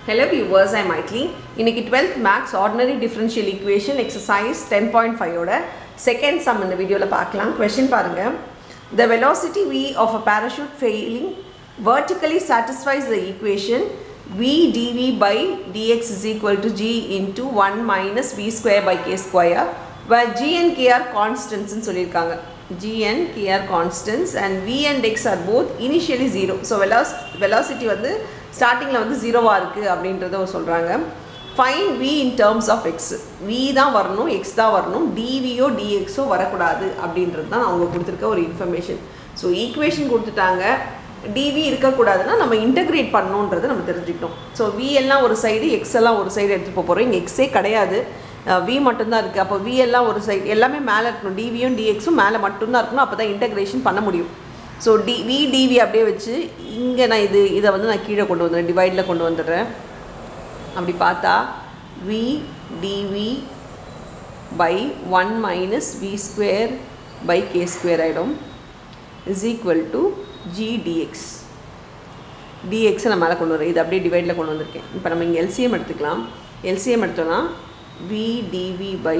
Hello viewers, I'm Maitli. இன்னைக்கு 12th maths ordinary differential equation exercise ten point ஃபைவோட second sum இந்த வீடியோவில் பார்க்கலாம் கொஷின் பாருங்க The velocity v of a parachute failing vertically satisfies the equation v dv by dx is equal to g into 1 minus v square by k square where g and k are constants னு சொல்லியிருக்காங்க g and k are constants and v and x are both initially zero so veloc- velocity வந்து ஸ்டார்டிங்கில் வந்து ஜீரோவாக இருக்குது அப்படின்றத சொல்கிறாங்க fine v in terms of x v தான் வரணும் எக்ஸ் தான் வரணும் டிவியோ டிஎக்ஸோ வரக்கூடாது அப்படின்றது தான் அவங்க கொடுத்துருக்க ஒரு இன்ஃபர்மேஷன் ஸோ ஈக்குவேஷன் கொடுத்துட்டாங்க டிவி இருக்கக்கூடாதுன்னா நம்ம இன்டகிரேட் பண்ணணுன்றதை நம்ம தெரிஞ்சுக்கிட்டோம் ஸோ வி எல்லாம் ஒரு சைடு எக்ஸ் எல்லாம் ஒரு சைடு எடுத்துகிட்டு போக போகிறோம் இங்கே எக்ஸே கிடையாது வி மட்டும்தான் இருக்குது அப்போ வி எல்லாம் ஒரு சைடு எல்லாமே மேலே இருக்கணும் டிவியும் டிஎக்ஸும் மேலே மட்டும்தான் இருக்கணும் அப்போ தான் இன்டகிரேஷன் பண்ண முடியும் ஸோ டி வி டிவி அப்படியே வச்சு இங்கே நான் இது இதை வந்து நான் கீழே கொண்டு வந்துடுறேன் டிவைடில் கொண்டு வந்துடுறேன் அப்படி பார்த்தா v dv by one minus v square by k square ஆகிடும் is equal to g dx டிஎக்ஸை நான் மேலே கொண்டு வரேன் இது அப்படியே டிவைடில் கொண்டு வந்திருக்கேன் இப்போ நம்ம இங்கே எல்சிஎம் எடுத்துக்கலாம் எல்சிஎம் எடுத்தோன்னா v dv by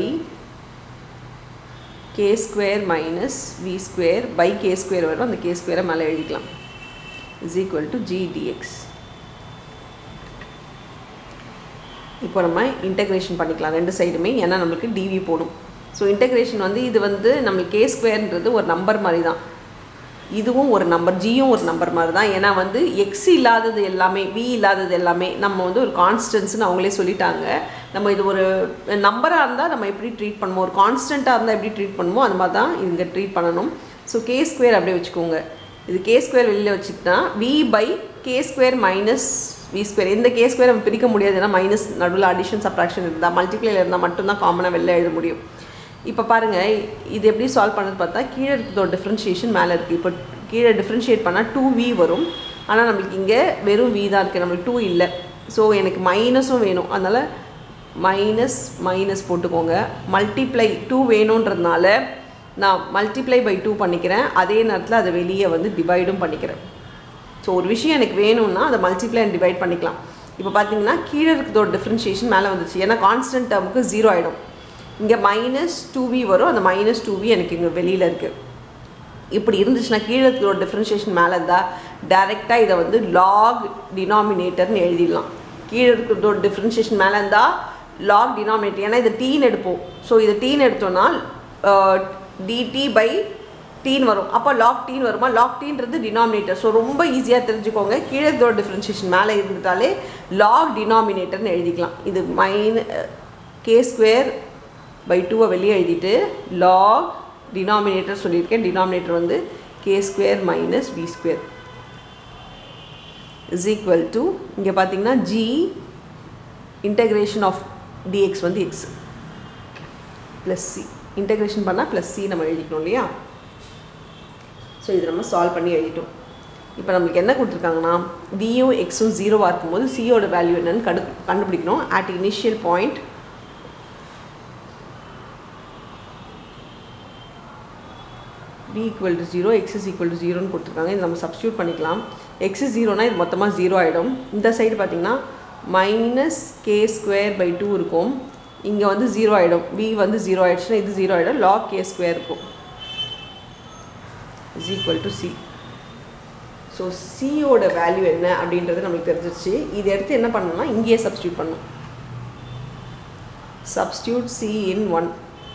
k square minus v square by k square வரும் அந்த கே ஸ்கொயரை மேலே எழுதிக்கலாம் is equal to g dx இப்போ நம்ம இன்டகிரேஷன் பண்ணிக்கலாம் ரெண்டு சைடுமே ஏன்னா நம்மளுக்கு டிவி போடும் ஸோ இன்டகிரேஷன் வந்து இது வந்து நம்மளுக்கு கே ஸ்கொயர்ன்றது ஒரு நம்பர் மாதிரி தான் இதுவும் ஒரு நம்பர் ஜியும் ஒரு நம்பர் மாதிரி தான் ஏன்னா வந்து எக்ஸ் இல்லாதது எல்லாமே வி இல்லாதது எல்லாமே நம்ம வந்து ஒரு கான்ஸ்டன்ஸ்னு அவங்களே சொல்லிட்டாங்க நம்ம இது ஒரு நம்பராக இருந்தால் நம்ம எப்படி ட்ரீட் பண்ணுவோம் ஒரு கான்ஸ்டண்ட்டாக இருந்தால் எப்படி ட்ரீட் பண்ணுவோம் அது மாதிரி தான் இங்கே ட்ரீட் பண்ணணும் ஸோ கே ஸ்கொயர் அப்படியே வச்சுக்கோங்க இது கே ஸ்கொயர் வெளியில் வச்சுக்கிட்டா v by k square minus v square இந்த கே ஸ்கொயர் நம்ம பிரிக்க முடியாது ஏன்னா மைனஸ் நடுவில் அடிஷன் சப்ராக்ஷன் இருந்தால் மல்டிப்ளைல இருந்தால் மட்டும்தான் காமனாக வெளில எழுத முடியும் இப்போ பாருங்கள் இது எப்படி சால்வ் பண்ணது பார்த்தா கீழே இருக்கிறதோட டிஃப்ரென்ஷியேஷன் மேலே இருக்குது இப்போ கீழே டிஃப்ரென்ஷியேட் பண்ணால் டூ வி வரும் ஆனால் நம்மளுக்கு இங்கே வெறும் வி தான் இருக்குது நம்மளுக்கு டூ இல்லை ஸோ எனக்கு மைனஸும் வேணும் அதனால் மைனஸ் மைனஸ் போட்டுக்கோங்க மல்டிப்ளை டூ வேணுன்றதுனால நான் மல்டிப்ளை பை டூ பண்ணிக்கிறேன் அதே நேரத்தில் அதை வெளியே வந்து டிவைடும் பண்ணிக்கிறேன் ஸோ ஒரு விஷயம் எனக்கு வேணும்னா அதை மல்டிப்ளை அண்ட் டிவைட் பண்ணிக்கலாம் இப்போ பார்த்தீங்கன்னா கீழே இருக்கிறதோட டிஃப்ரென்ஷியேஷன் மேலே வந்துச்சு ஏன்னா கான்ஸ்டன்ட் டேர்முக்கு ஜீரோ ஆகிடும் இங்கே மைனஸ் டூ வி வரும் அந்த மைனஸ் டூ வி எனக்கு இங்கே வெளியில் இருக்குது இப்படி இருந்துச்சுன்னா கீழே இருக்கிற டிஃப்ரென்ஷியேஷன் மேலே இருந்தால் டேரெக்டாக இதை வந்து லாக் டினாமினேட்டர்னு எழுதிடலாம் கீழே இருக்கிறதோட டிஃப்ரென்ஷியேஷன் மேலே இருந்தால் லாக் டினாமினேட்டர் ஏன்னா இதை டீன் எடுப்போம் ஸோ இதை டீன் எடுத்தோன்னா டிடி பை டீன் வரும் அப்போ லாக் டீன் வருமா லாக் டீன்றது டினாமினேட்டர் ஸோ ரொம்ப ஈஸியாக தெரிஞ்சுக்கோங்க கீழே இருக்கிற டிஃப்ரென்ஷியேஷன் மேலே இருந்துட்டாலே லாக் டினாமினேட்டர்னு எழுதிக்கலாம் இது மைன் கே ஸ்கொயர் பை டூவை வெளியே எழுதிட்டு லாக் டினாமினேட்டர் சொல்லியிருக்கேன் டினாமினேட்டர் வந்து k square minus v square is equal to இங்கே பார்த்தீங்கன்னா ஜி இன்டகிரேஷன் ஆஃப் டிஎக்ஸ் வந்து எக்ஸ் ப்ளஸ் சி இன்டகிரேஷன் பண்ணால் ப்ளஸ் சி நம்ம எழுதிக்கணும் இல்லையா ஸோ இது நம்ம சால்வ் பண்ணி எழுதிட்டோம் இப்போ நம்மளுக்கு என்ன கொடுத்துருக்காங்கன்னா வியும் எக்ஸும் ஜீரோவாக இருக்கும்போது சியோட வேல்யூ என்னன்னு கண்டு கண்டுபிடிக்கணும் at initial point p equal to zero x is equal to ஜீரோன்னு கொடுத்துருக்காங்க இது நம்ம சப்ஸ்டியூட் பண்ணிக்கலாம் எக்ஸ் ஜீரோனா இது மொத்தமாக ஜீரோ ஆகிடும் இந்த சைடு பார்த்தீங்கன்னா minus k square by two இருக்கும் இங்கே வந்து ஜீரோ ஆகிடும் வி வந்து ஜீரோ ஆகிடுச்சுன்னா இது ஜீரோ ஆகிடும் லாக் கே ஸ்கொயர் இருக்கும் is equal to c so சியோட வேல்யூ என்ன அப்படின்றது நம்மளுக்கு தெரிஞ்சிருச்சு இதை எடுத்து என்ன பண்ணணும்னா இங்கேயே சப்ஸ்டியூட் பண்ணணும் substitute c in one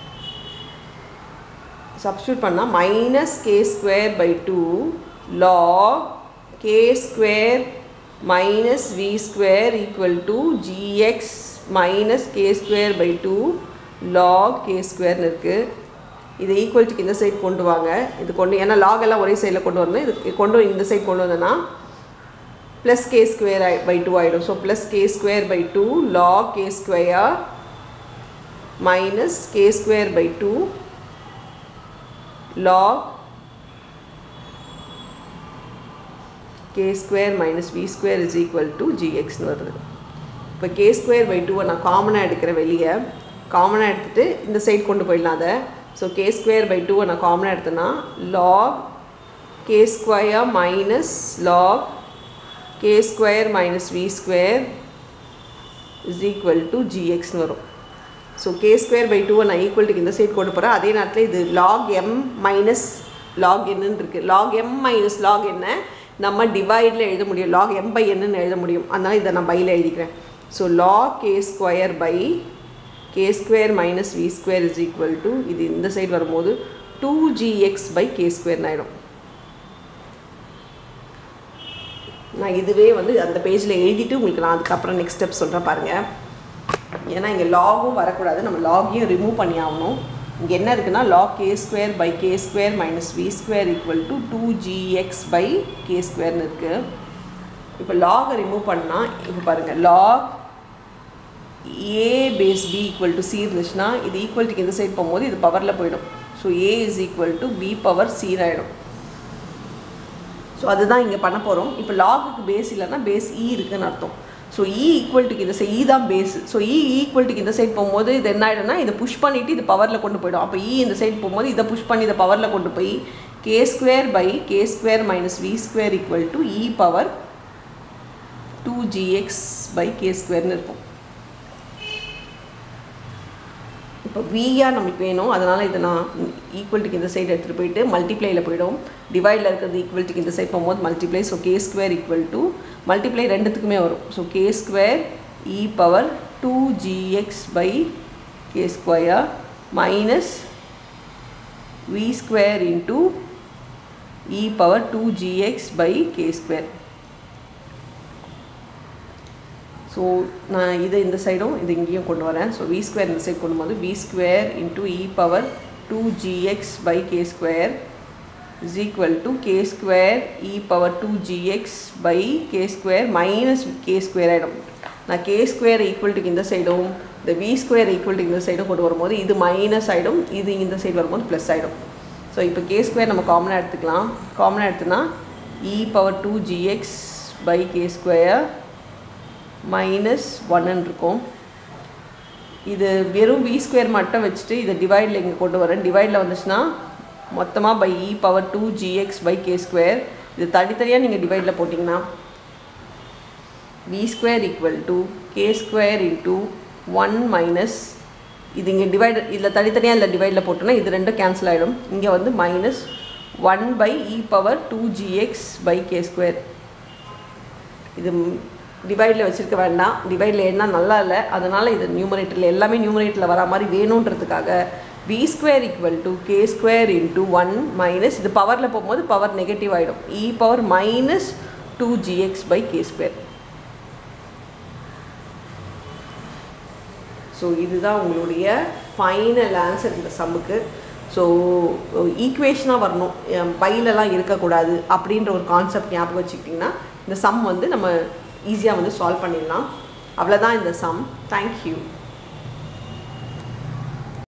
substitute பண்ணால் minus k square by two log k square minus v square equal to gx minus k square by two log k ஸ்கொயர்னு இருக்குது இதை ஈக்குவல்ட்டுக்கு இந்த சைடு கொண்டு வாங்க இது கொண்டு ஏன்னா லாக் எல்லாம் ஒரே சைடில் கொண்டு வரணும் இது கொண்டு இந்த சைடு கொண்டு வந்தோன்னா plus k square by two ஆகிடும் so plus k square by two log k square minus k square by two log k square minus v square is equal to gx னு வருது இப்போ k square by 2 நான் காமனாக எடுக்கிறேன் வெளியே காமனாக எடுத்துகிட்டு இந்த சைடு கொண்டு போயிடலாம் அதை ஸோ k square by 2 நான் காமனாக எடுத்தேன்னா log k square minus log k square minus v square is equal to ஜிஎக்ஸ்னு வரும் ஸோ கே ஸ்கொயர் பை டூவை நான் ஈக்குவல்ட்டுக்கு இந்த சைட் கொண்டு போகிறேன் அதே நேரத்தில் இது லாக் எம் மைனஸ் லாக் என்னன்னு இருக்குது லாக் எம் மைனஸ் லாக் என்ன நம்ம டிவைடில் எழுத முடியும் லாக் எம் பை என்னன்னு எழுத முடியும் அதனால் இதை நான் பையில் எழுதிக்கிறேன் so log k square by k square minus v square is equal to இது இந்த சைடு வரும்போது டூ ஜிஎக்ஸ் பை கே ஸ்கொயர்னு ஆகிடும் நான் இதுவே வந்து அந்த பேஜில் எழுதிட்டு உங்களுக்கு நான் அதுக்கப்புறம் நெக்ஸ்ட் ஸ்டெப் சொல்கிறேன் பாருங்கள் ஏன்னா இங்கே லாகும் வரக்கூடாது நம்ம லாகையும் ரிமூவ் பண்ணி ஆகணும் இங்கே என்ன இருக்குன்னா log k square by k square minus v square equal to two gx by k ஸ்கொயர்னு இருக்குது இப்போ லாகை ரிமூவ் பண்ணால் இப்போ பாருங்கள் log a base b equal to c இருந்துச்சுன்னா இது ஈக்குவல்ட்டுக்கு இந்த சைட் போகும்போது இது பவரில் போயிடும் so a is equal to b power சீன் ஆகிடும் ஸோ அதுதான் இங்கே பண்ண போகிறோம் இப்போ லாகுக்கு பேஸ் இல்லைன்னா பேஸ் இ இருக்குன்னு அர்த்தம் ஸோ இ ஈக்குவல்ட்டுக்கு இந்த சைட் இ தான் பேஸ் ஸோ இ ஈக்குவல்ட்டுக்கு இந்த சைட் போகும்போது இது என்ன ஆகிடும்னா இதை புஷ் பண்ணிவிட்டு இது பவரில் கொண்டு போயிடும் அப்போ இ இந்த சைட் போகும்போது இதை புஷ் பண்ணி இதை பவரில் கொண்டு போய் k square by k square minus v square equal to e power two gx by k ஸ்கொயர்னு இருக்கும் இப்போ வியாக நமக்கு வேணும் அதனால் இதை நான் ஈக்குவல்ட்டுக்கு இந்த சைடு எடுத்துகிட்டு போயிட்டு மல்டிப்ளையில் போயிடும் டிவைடில் இருக்கிறது ஈக்குவல்ட்டுக்கு இந்த சைட் போகும்போது multiply so k square equal to multiply ரெண்டுத்துக்குமே வரும் so k square e power two gx by k square minus v square into e power two gx by k square so நான் இதை இந்த சைடும் இது இங்கேயும் கொண்டு வரேன் ஸோ வி ஸ்கொயர் இந்த சைடு கொண்டு போது v square into e power two gx by k square is equal to k square e power two gx by k square minus k square ஆகிடும் நான் கே ஸ்கொயர் ஈக்குவல்ட்டுக்கு இந்த சைடும் இந்த V square ஈக்குவல்ட்டுக்கு இந்த சைடும் கொண்டு வரும்போது இது மைனஸ் ஆகிடும் இது இந்த சைடு வரும்போது ப்ளஸ் ஆகிடும் ஸோ இப்போ கே ஸ்கொயர் நம்ம காமனாக எடுத்துக்கலாம் காமனாக எடுத்துனா e power two gx by k square minus ஒன்னு இருக்கும் இது வெறும் வி ஸ்கொயர் மட்டும் வச்சுட்டு இதை டிவைடில் இங்கே கொண்டு வரேன் டிவைடில் வந்துச்சுன்னா மொத்தமாக by e power two gx by k square இது தனித்தனியாக நீங்கள் டிவைடில் போட்டிங்கன்னா v square equal to k square into one minus இது இங்கே டிவைட் இதில் தனித்தனியாக இல்லை டிவைடில் போட்டோன்னா இது ரெண்டும் கேன்சல் ஆகிடும் இங்கே வந்து minus one by e power two gx by k square இது டிவைடில் வச்சுருக்க வேண்டாம் டிவைடில் என்ன நல்லா இல்லை அதனால் இது நியூமரேட்டரில் எல்லாமே நியூமரேட்டரில் வரா மாதிரி வேணுன்றதுக்காக v square equal to k square into one minus இது பவரில் போகும்போது பவர் நெகட்டிவ் ஆகிடும் e power minus two gx by k square so இதுதான் உங்களுடைய ஃபைனல் ஆன்சர் இந்த சம்முக்கு ஸோ ஈக்குவேஷனாக வரணும் பையிலலாம் இருக்கக்கூடாது அப்படின்ற ஒரு கான்செப்ட் ஞாபகம் வச்சுக்கிட்டிங்கன்னா இந்த சம் வந்து நம்ம ஈஸியாக வந்து சால்வ் பண்ணிடலாம் அவ்வளோதான் இந்த சம் தேங்க்யூ